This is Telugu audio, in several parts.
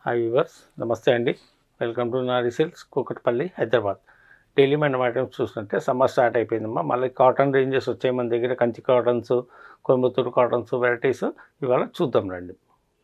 హాయ్ వ్యూవర్స్ నమస్తే అండి welcome to Nari Silks Kukatpally Hyderabad daily మనం ఐటమ్స్ చూస్తుంటే సమ్మర్ స్టార్ట్ అయిపోయిందమ్మా మళ్ళీ కాటన్ రేంజెస్ వచ్చాయి మన దగ్గర Kanchi cottons Coimbatore cottons varieties ఇవాళ చూద్దాం రండి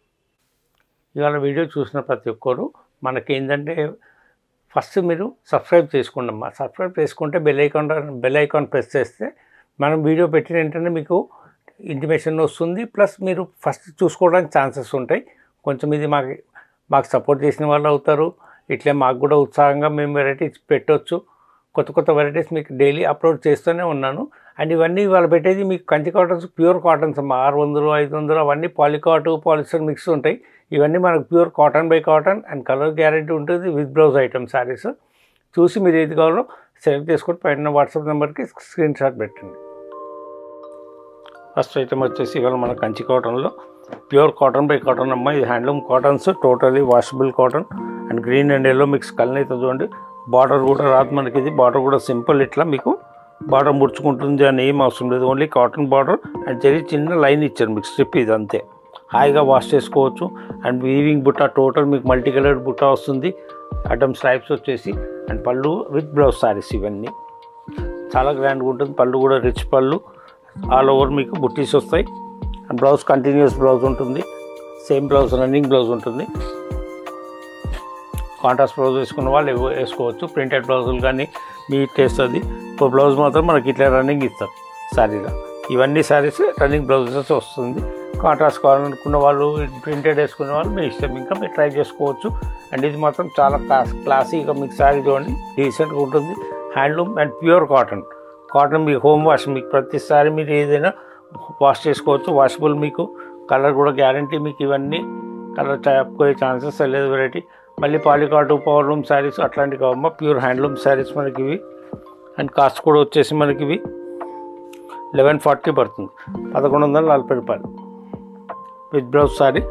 ఇవాళ వీడియో చూసిన ప్రతి ఒక్కరు మనకి ఏంటంటే ఫస్ట్ మీరు సబ్స్క్రైబ్ చేసుకోండి అమ్మా సబ్స్క్రైబ్ చేసుకుంటే bell icon bell icon press చేస్తే మనం వీడియో పెట్టిన వెంటనే మీకు ఇంటిమేషన్ వస్తుంది ప్లస్ మీరు ఫస్ట్ చూసుకోవడానికి ఛాన్సెస్ ఉంటాయి కొంచెం ఇది మాకు మాకు సపోర్ట్ చేసిన వాళ్ళు అవుతారు ఇట్లే మాకు కూడా ఉత్సాహంగా మేము వెరైటీస్ పెట్టవచ్చు కొత్త కొత్త వెరైటీస్ మీకు డైలీ అప్లోడ్ చేస్తూనే ఉన్నాను అండ్ ఇవన్నీ వాళ్ళు పెట్టేది మీకు కంచి కాటన్స్ ప్యూర్ కాటన్స్ అమ్మా ఆరు వందలు ఐదు వందలు అవన్నీ పాలికాటు పాలిస్టర్ మిక్స్ ఉంటాయి ఇవన్నీ మనకు pure cotton by cotton and colour guarantee ఉంటుంది విత్ బ్లౌజ్ ఐటమ్ శారీస్ చూసి మీరు ఏది కావాలో సెలెక్ట్ చేసుకొని పైన వాట్సాప్ నెంబర్కి స్క్రీన్ షాట్ పెట్టండి ఫస్ట్ ఐటమ్ వచ్చేసి ఇవాళ మన కంచి కాటన్లో ప్యూర్ కాటన్ బై కాటన్ అమ్మ ఇది handloom cottons totally washable cotton and green and yellow mix కలనైతే చూడండి బార్డర్ కూడా రాదు మనకి ఇది బార్డర్ కూడా సింపుల్ ఇట్లా మీకు బార్డర్ ముడుచుకుంటుంది అని ఏం అవసరం లేదు ఓన్లీ కాటన్ బార్డర్ అండ్ చెరి చిన్న లైన్ ఇచ్చారు మీకు స్ట్రిప్ ఇది అంతే హాయిగా వాష్ చేసుకోవచ్చు అండ్ వీవింగ్ బుట్ట టోటల్ మీకు మల్టీ కలర్డ్ బుట్ట వస్తుంది అడ్డం స్ట్రైప్స్ వచ్చేసి అండ్ పళ్ళు విత్ బ్లౌజ్ సారీస్ ఇవన్నీ చాలా గ్రాండ్గా ఉంటుంది పళ్ళు కూడా రిచ్ పళ్ళు ఆల్ ఓవర్ మీకు బుట్టీస్ వస్తాయి అండ్ బ్లౌజ్ కంటిన్యూస్ బ్లౌజ్ ఉంటుంది సేమ్ బ్లౌజ్ రన్నింగ్ బ్లౌజ్ ఉంటుంది కాంట్రాస్ట్ బ్లౌజ్ వేసుకున్న వాళ్ళు ఏవో వేసుకోవచ్చు ప్రింటెడ్ బ్లౌజులు కానీ మీ టేస్ట్ అది ఇప్పుడు బ్లౌజ్ మాత్రం మనకి ఇట్లా రన్నింగ్ ఇస్తారు శారీగా ఇవన్నీ శారీస్ రన్నింగ్ బ్లౌజెస్ వస్తుంది కాంట్రాస్ట్ కావాలనుకున్న వాళ్ళు ప్రింటెడ్ వేసుకునే వాళ్ళు మీ ఇష్టం ఇంకా మీరు ట్రై చేసుకోవచ్చు అండ్ ఇది మాత్రం చాలా క్లాస్ క్లాసీగా మీకు శారీ చూడండి డీసెంట్గా ఉంటుంది handloom and pure cotton cotton మీకు హోమ్ వాష్ మీకు ప్రతిసారి మీరు ఏదైనా వాష్ చేసుకోవచ్చు వాషబుల్ మీకు కలర్ కూడా గ్యారంటీ మీకు ఇవన్నీ కలర్ పోయే ఛాన్సెస్ లేదు వెరైటీ మళ్ళీ పాలికాటు పవర్ లూమ్ శారీస్ అట్లాంటివి కావమ్మా ప్యూర్ హ్యాండ్లూమ్ శారీస్ మనకి ఇవి అండ్ కాస్ట్ కూడా వచ్చేసి మనకి ఇవి లెవెన్ ఫార్టీ పడుతుంది పదకొండు వందల నలభై రూపాయలు విత్ బ్లౌజ్ శారీ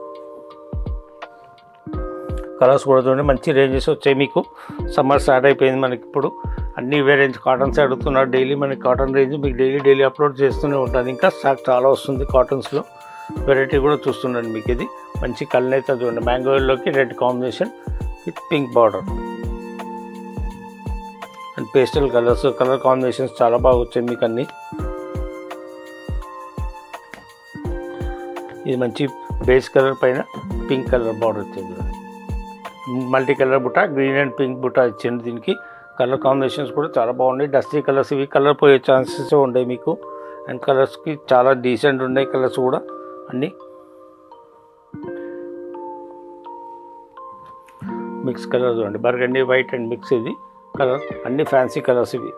కలర్స్ కూడా చూడండి మంచి రేంజెస్ వచ్చాయి మీకు సమ్మర్ స్టార్ట్ అయిపోయింది మనకి ఇప్పుడు అన్ని ఇవే రేంజ్ కాటన్స్ అడుగుతున్నారు డైలీ మనకి కాటన్ రేంజ్ మీకు డైలీ డైలీ అప్లోడ్ చేస్తూనే ఉంటుంది ఇంకా స్టాక్ చాలా వస్తుంది కాటన్స్లో వెరైటీ కూడా చూస్తున్నాను మీకు ఇది మంచి కలర్ అయితే చూడండి మ్యాంగోలోకి red combination with pink border and pastel colours colour combinations చాలా బాగా వచ్చాయి మీకు అన్ని ఇది మంచి బేస్ కలర్ పైన పింక్ కలర్ బార్డర్ వచ్చింది మల్టీ కలర్ బుట్ట గ్రీన్ అండ్ పింక్ బుట్ట ఇచ్చింది దీనికి కలర్ కాంబినేషన్స్ కూడా చాలా బాగున్నాయి డస్టీ కలర్స్ ఇవి కలర్ పోయే ఛాన్సెస్ ఉన్నాయి మీకు అండ్ కలర్స్కి చాలా డీసెంట్ ఉన్నాయి కలర్స్ కూడా అన్నీ మిక్స్ కలర్ చూడండి బర్గండి వైట్ అండ్ మిక్స్ ఇది కలర్ అన్ని ఫ్యాన్సీ కలర్స్ ఇవి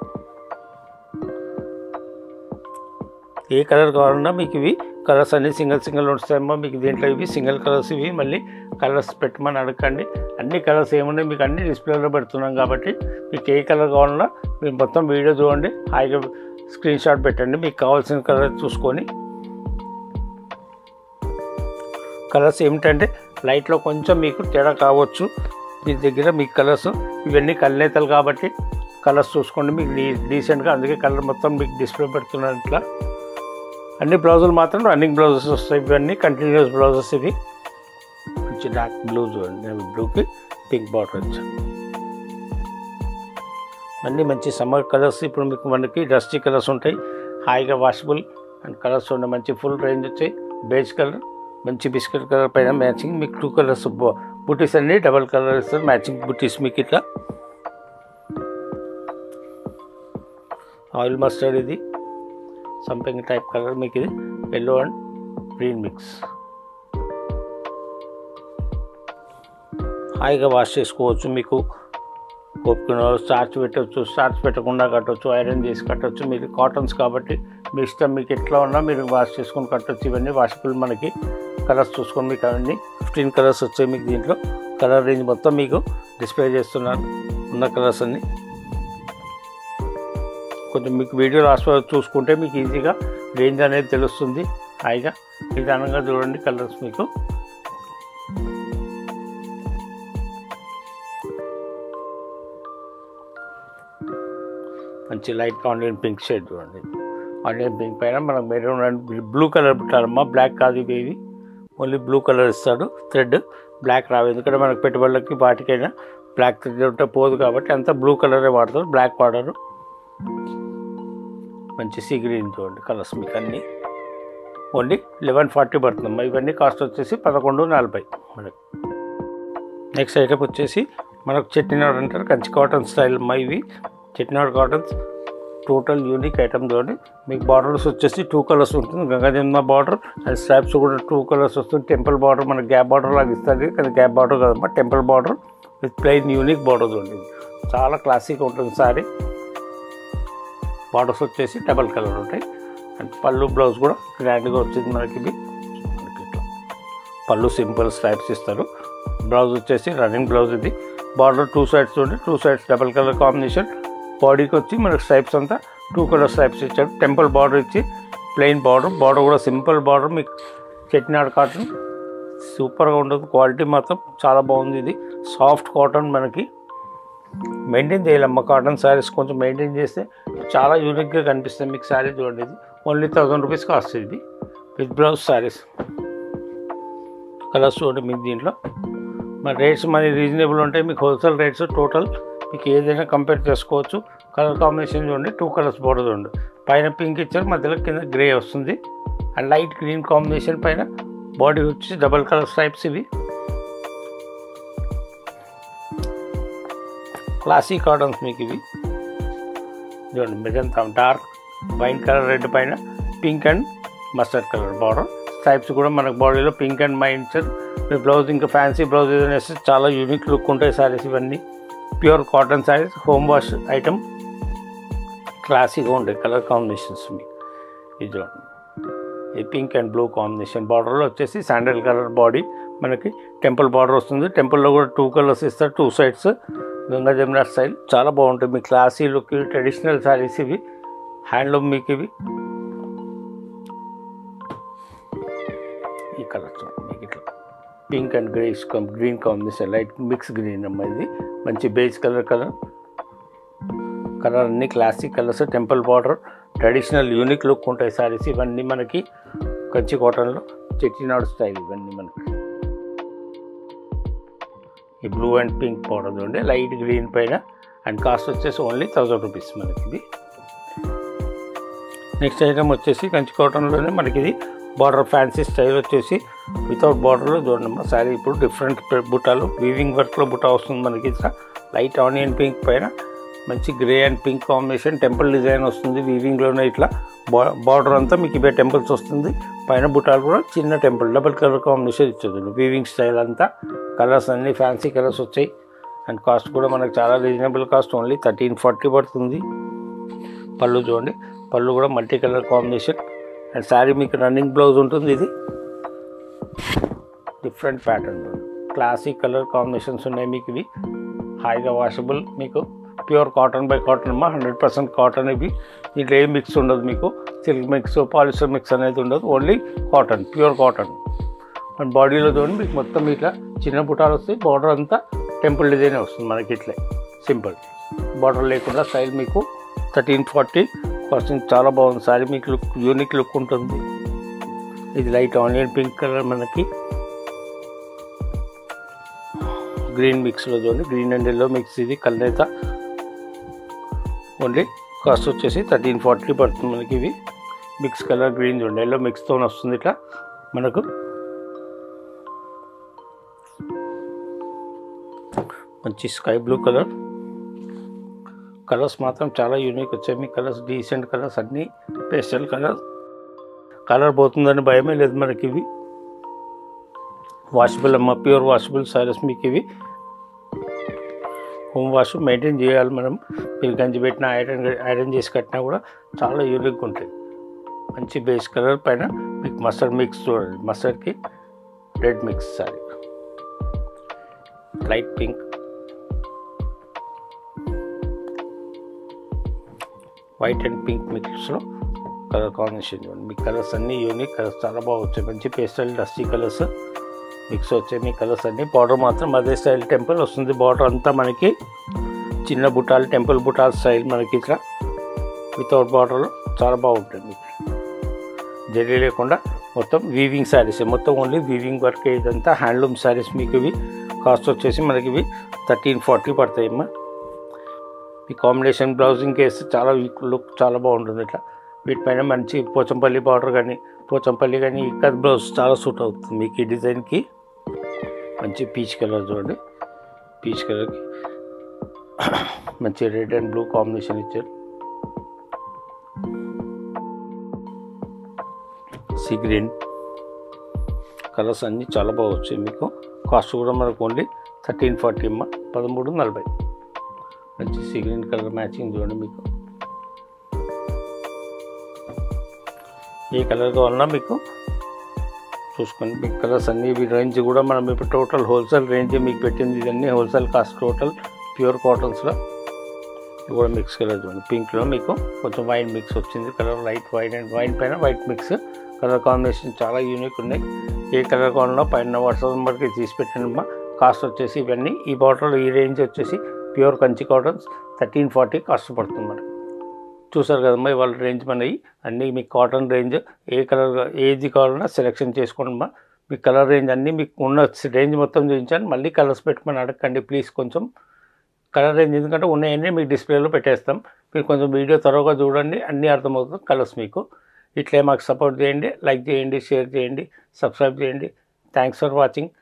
ఏ కలర్ కావాలన్నా మీకు ఇవి కలర్స్ అన్ని సింగిల్ సింగిల్ వస్తాయమ్మా మీకు దీంట్లో ఇవి సింగిల్ కలర్స్ ఇవి మళ్ళీ కలర్స్ పెట్టమని అడగండి అన్ని కలర్స్ ఏమున్నాయి మీకు అన్ని డిస్ప్లేలో పెడుతున్నాం కాబట్టి మీకు ఏ కలర్ కావాలన్నా మీరు మొత్తం వీడియో చూడండి హాయిగా స్క్రీన్ షాట్ పెట్టండి మీకు కావాల్సిన కలర్ చూసుకొని కలర్స్ ఏమిటంటే లైట్లో కొంచెం మీకు తేడా కావచ్చు మీ దగ్గర మీ కలర్స్ ఇవన్నీ కళ్ళనేతలు కాబట్టి కలర్స్ చూసుకోండి మీకు డీ డీసెంట్గా అందుకే కలర్ మొత్తం మీకు డిస్ప్లే పెడుతున్నాను ఇట్లా అన్ని బ్లౌజులు మాత్రం రన్నింగ్ బ్లౌజెస్ వస్తాయి ఇవన్నీ కంటిన్యూస్ బ్లౌజెస్ ఇవి మంచి డార్క్ బ్లూ చూడండి బ్లూకి పింక్ బార్డర్ వచ్చాను అన్నీ మంచి సమ్మర్ కలర్స్ ఇప్పుడు మీకు మనకి డస్టీ కలర్స్ ఉంటాయి హాయిగా వాషబుల్ అండ్ కలర్స్ ఉండే మంచి ఫుల్ రేంజ్ వచ్చాయి బేజ్ కలర్ మంచి బిస్కెట్ కలర్ పైన మ్యాచింగ్ మీకు టూ కలర్స్ బుటీస్ అన్ని డబల్ కలర్ ఇస్తారు మ్యాచింగ్ బుటీస్ మీకు ఇట్లా ఆయిల్ మస్టర్డ్ ఇది సంపింగ్ టైప్ కలర్ మీకు ఇది ఎల్లో అండ్ గ్రీన్ మిక్స్ హాయిగా వాష్ చేసుకోవచ్చు మీకు ఒప్పుకున్న స్టార్చ్ పెట్టవచ్చు స్టార్చ్ పెట్టకుండా కట్టవచ్చు ఐరన్ చేసి కట్టవచ్చు మీరు కాటన్స్ కాబట్టి మీ ఇష్టం మీకు ఎట్లా ఉన్నా మీరు వాష్ చేసుకొని కట్టవచ్చు ఇవన్నీ వాషబుల్ మనకి కలర్స్ చూసుకొని మీకు అవన్నీ ఫిఫ్టీన్ కలర్స్ వచ్చాయి మీకు దీంట్లో కలర్ రేంజ్ మొత్తం మీకు డిస్ప్లే చేస్తున్నాను ఉన్న కలర్స్ అన్నీ కొంచెం మీకు వీడియో లాస్ట్ వరకు చూసుకుంటే మీకు ఈజీగా రేంజ్ అనేది తెలుస్తుంది హాయిగా నిదానంగా చూడండి కలర్స్ మీకు మంచి లైట్ ఆనియన్ పింక్ షేడ్ చూడండి ఆనియన్ పింక్ పైన మనకు మెరూన్ అండ్ బ్లూ కలర్ పెట్టాలమ్మా బ్లాక్ కాదు ఇవి ఇవి ఓన్లీ బ్లూ కలర్ ఇస్తాడు థ్రెడ్ బ్లాక్ రావు ఎందుకంటే మనకు పెట్టుబడులకి వాటికైనా బ్లాక్ థ్రెడ్ ఉంటే పోదు కాబట్టి అంతా బ్లూ కలరే వాడతారు బ్లాక్ వాడరు మంచి సీ గ్రీన్ చూడండి కలర్స్ మీకు అన్నీ ఓన్లీ లెవెన్ ఫార్టీ పడుతుంది ఇవన్నీ కాస్ట్ వచ్చేసి పదకొండు నలభై మనకి నెక్స్ట్ ఐటమ్ వచ్చేసి మనకు చెట్టినాడు అంటారు కంచి కాటన్ స్టైల్ అమ్మా ఇవి Chettinad cottons total unique item చూడండి మీకు బార్డర్స్ వచ్చేసి టూ కలర్స్ ఉంటుంది గంగాజమున బార్డర్ అండ్ స్ట్రాప్స్ కూడా టూ కలర్స్ వస్తుంది టెంపుల్ బార్డర్ మన గ్యాప్ బార్డర్ లాగా ఇస్తుంది కానీ గ్యాప్ బార్డర్ కదమ్మా temple border with plain unique border చూడండి చాలా క్లాసిక్ ఉంటుంది సారీ బార్డర్స్ వచ్చేసి డబల్ కలర్ ఉంటాయి అండ్ పళ్ళు బ్లౌజ్ కూడా గ్రాండ్గా వచ్చింది మనకి ఇది మనకి ఇట్లా పళ్ళు సింపుల్ స్ట్రైప్స్ ఇస్తారు బ్లౌజ్ వచ్చేసి రన్నింగ్ బ్లౌజ్ ఇది బార్డర్ టూ సైడ్స్ ఉండి two sides double colour combination బాడీకి వచ్చి మనకి స్ట్రైప్స్ అంతా టూ కలర్ స్ట్రైప్స్ ఇచ్చాడు టెంపుల్ బార్డర్ ఇచ్చి ప్లెయిన్ బార్డర్ బార్డర్ కూడా సింపుల్ బార్డర్ మీకు చెట్టినాడు కాటన్ సూపర్గా ఉండదు క్వాలిటీ మాత్రం చాలా బాగుంది ఇది సాఫ్ట్ కాటన్ మనకి మెయింటైన్ చేయాలమ్మ కాటన్ శారీస్ కొంచెం మెయింటైన్ చేస్తే చాలా యూనిక్గా కనిపిస్తుంది మీకు శారీ చూడండి ఇది ఓన్లీ థౌజండ్ రూపీస్ కాస్ట్ ఇది విత్ బ్లౌజ్ శారీస్ కలర్స్ చూడండి మీకు దీంట్లో మరి రేట్స్ మరి రీజనబుల్ ఉంటాయి మీకు హోల్సేల్ రేట్స్ టోటల్ మీకు ఏదైనా కంపేర్ చేసుకోవచ్చు కలర్ కాంబినేషన్ చూడండి టూ కలర్స్ బోర్డర్ చూడండి పైన పింక్ ఇచ్చారు మధ్యలో కింద గ్రే వస్తుంది అండ్ లైట్ గ్రీన్ కాంబినేషన్ పైన బాడీ వచ్చి డబల్ కలర్ స్ట్రైప్స్ ఇవి క్లాసిక్ కాటన్స్ మీకు ఇవి చూడండి magenta dark wine colour red పైన pink and mustard colour border stripes కూడా మనకు బాడీలో పింక్ అండ్ మైండ్ మీ బ్లౌజ్ ఇంకా ఫ్యాన్సీ బ్లౌజ్ ఏదైనా వేస్తే చాలా యూనిక్ లుక్ ఉంటాయి సారీస్ ఇవన్నీ pure cotton saris home wash item క్లాసీగా ఉంటాయి కలర్ కాంబినేషన్స్ మీకు ఇది చూడండి ఈ పింక్ అండ్ బ్లూ కాంబినేషన్ బార్డర్లో వచ్చేసి శాండల్ కలర్ బాడీ మనకి టెంపుల్ బార్డర్ వస్తుంది టెంపుల్లో కూడా టూ కలర్స్ ఇస్తారు two sides Ganga Jamuna style చాలా బాగుంటుంది మీ క్లాసీ లుక్ ట్రెడిషనల్ శారీస్ ఇవి హ్యాండ్లూమ్ మీకు ఇవి ఈ కలర్ చూడండి మీకు ఇట్లా pink and greys green combination light mix green అమ్మ ఇది మంచి బేస్ కలర్ కలర్ కలర్ అన్ని classic colours temple border traditional unique look ఉంటాయి సారీస్ ఇవన్నీ మనకి కంచి కాటన్లో చెట్టినాడు స్టైల్ ఇవన్నీ మనకి ఈ బ్లూ అండ్ పింక్ బార్డర్ చూడండి లైట్ గ్రీన్ పైన అండ్ కాస్ట్ వచ్చేసి ఓన్లీ థౌజండ్ రూపీస్ మనకి ఇది నెక్స్ట్ ఐటమ్ వచ్చేసి కంచి కాటన్లోనే మనకి ఇది బార్డర్ ఫ్యాన్సీ స్టైల్ వచ్చేసి వితౌట్ బార్డర్లో చూడండి శారీ ఇప్పుడు డిఫరెంట్ బుట్టాలు వీవింగ్ వర్క్లో బుట్ట వస్తుంది మనకి ఇట్లా లైట్ ఆనియన్ పింక్ పైన మంచి grey and pink combination temple design వస్తుంది వీవింగ్లోనే ఇట్లా బా బార్డర్ అంతా మీకు ఇవే టెంపుల్స్ వస్తుంది పైన బుట్టాలు కూడా చిన్న టెంపుల్ డబుల్ కలర్ కాంబినేషన్ ఇచ్చేది వీవింగ్ స్టైల్ అంతా కలర్స్ అన్నీ ఫ్యాన్సీ కలర్స్ వచ్చాయి అండ్ కాస్ట్ కూడా మనకు చాలా reasonable cost only thirteen forty పడుతుంది పళ్ళు చూడండి పళ్ళు కూడా multi colour combination and sari మీకు రన్నింగ్ బ్లౌజ్ ఉంటుంది ఇది different pattern classic colour combinations ఉన్నాయి మీకు ఇవి హాయిగా వాషబుల్ మీకు ప్యూర్ కాటన్ బై కాటన్ అమ్మా హండ్రెడ్ పర్సెంట్ కాటన్ ఇవి దీంట్లో ఏ మిక్స్ ఉండదు మీకు సిల్క్ మిక్స్ పాలిస్టర్ మిక్స్ అనేది ఉండదు only cotton pure cotton and బాడీలో చూడండి మీకు మొత్తం ఇట్లా చిన్న బుటాలు వస్తాయి బార్డర్ అంతా టెంపుల్ డిజైన్ వస్తుంది మనకి ఇట్లే సింపుల్ బార్డర్ లేకుండా స్టైల్ మీకు థర్టీన్ ఫార్టీ పర్సెంట్ చాలా బాగుంది సారీ మీకు లుక్ యూనిక్ లుక్ ఉంటుంది ఇది లైట్ ఆనియన్ పింక్ కలర్ మనకి గ్రీన్ మిక్స్లో చూడండి గ్రీన్ అండ్ ఎల్లో మిక్స్ ఇది కల్నేత ఓన్లీ కాస్ట్ వచ్చేసి థర్టీన్ ఫార్టీ పడుతుంది మనకి ఇవి మిక్స్ కలర్ గ్రీన్ చూడండి ఎల్లో మిక్స్తో వస్తుంది ఇట్లా మనకు మంచి స్కై బ్లూ కలర్ కలర్స్ మాత్రం చాలా యూనిక్ వచ్చాయి మీ కలర్స్ డీసెంట్ కలర్స్ అన్నీ పేస్టల్ కలర్ కలర్ పోతుందని భయమే లేదు మనకి ఇవి వాషబుల్ అమ్మ ప్యూర్ వాషబుల్ సారీస్ మీకు ఇవి హోమ్ వాష్ మెయింటైన్ చేయాలి మనం మీరు గంజి పెట్టిన ఐరన్ ఐరన్ చేసి కట్టినా కూడా చాలా యూనిక్గా ఉంటాయి మంచి బేస్ కలర్ పైన మీకు మస్టర్డ్ మిక్స్ చూడండి మస్టర్డ్కి red mix sari light pink white and pink మిక్స్లో కలర్ కాంబినేషన్ చూడండి మీ కలర్స్ అన్నీ యూనిక్ కలర్స్ చాలా బాగా వచ్చాయి మంచి పేస్టల్ డస్టీ కలర్స్ మిక్స్ వచ్చాయి మీ కలర్స్ అన్నీ బార్డర్ మాత్రం అదే స్టైల్ టెంపుల్ వస్తుంది బార్డర్ అంతా మనకి చిన్న బుటాలు టెంపుల్ బుటాల్ స్టైల్ మనకి ఇట్లా వితౌట్ బార్డర్లో చాలా బాగుంటుంది మీకు జరీ లేకుండా మొత్తం వీవింగ్ శారీస్ మొత్తం ఓన్లీ వీవింగ్ వర్క్ ఇదంతా హ్యాండ్లూమ్ శారీస్ మీకు ఇవి కాస్ట్ వచ్చేసి మనకి ఇవి థర్టీన్ ఫార్టీ పడతాయమ్మా ఈ కాంబినేషన్ బ్లౌజింగ్ కేసు చాలా లుక్ చాలా బాగుంటుంది ఇట్లా వీటిపైన మంచి పోచంపల్లి బార్డర్ కానీ పోచంపల్లి కానీ ఇక్కడ బ్లౌజ్ చాలా సూట్ అవుతుంది మీకు ఈ డిజైన్కి మంచి పీచ్ కలర్ చూడండి పీచ్ కలర్కి మంచి రెడ్ అండ్ బ్లూ కాంబినేషన్ ఇచ్చారు సీ గ్రీన్ కలర్స్ అన్నీ చాలా బాగా వచ్చాయి మీకు కాస్ట్ కూడా మనకు ఓన్లీ థర్టీన్ ఫార్టీ అమ్మ పదమూడు నలభై మంచి సీ గ్రీన్ కలర్ మ్యాచింగ్ చూడండి మీకు ఏ కలర్ కావాలన్నా మీకు చూసుకోండి మీకు కలర్స్ అన్ని ఇవి రేంజ్ కూడా మనం ఇప్పుడు టోటల్ హోల్సేల్ రేంజ్ మీకు పెట్టింది ఇవన్నీ హోల్సేల్ కాస్ట్ టోటల్ ప్యూర్ కాటన్స్లో ఇది కూడా మిక్స్ కలర్ చూడండి పింక్లో మీకు కొంచెం వైన్ మిక్స్ వచ్చింది colour light wine and wine పైన వైట్ మిక్స్ కలర్ కాంబినేషన్ చాలా యూనిక్ ఉన్నాయి ఏ కలర్ కావాలన్నా పైన వాట్సాప్ నెంబర్కి తీసి పెట్టండి కాస్ట్ వచ్చేసి ఇవన్నీ ఈ బాటిల్ ఈ రేంజ్ వచ్చేసి pure Kanchi cottons thirteen forty cost పడుతుంది మనకి చూసారు కదమ్మా ఇవాళ రేంజ్ మనవి అన్నీ మీకు కాటన్ రేంజ్ ఏ కలర్ ఏది కావాలన్నా సెలెక్షన్ చేసుకోండి అమ్మా మీ కలర్ రేంజ్ అన్నీ మీకు ఉన్న రేంజ్ మొత్తం చూపించాను మళ్ళీ కలర్స్ పెట్టుకొని అడగండి ప్లీజ్ కొంచెం కలర్ రేంజ్ ఎందుకంటే ఉన్నాయన్నీ మీకు డిస్ప్లేలో పెట్టేస్తాం మీరు కొంచెం వీడియో త్వరగా చూడండి అన్నీ అర్థమవుతుంది కలర్స్ మీకు ఇట్లే మాకు సపోర్ట్ చేయండి లైక్ చేయండి షేర్ చేయండి సబ్స్క్రైబ్ చేయండి థ్యాంక్స్ ఫర్ వాచింగ్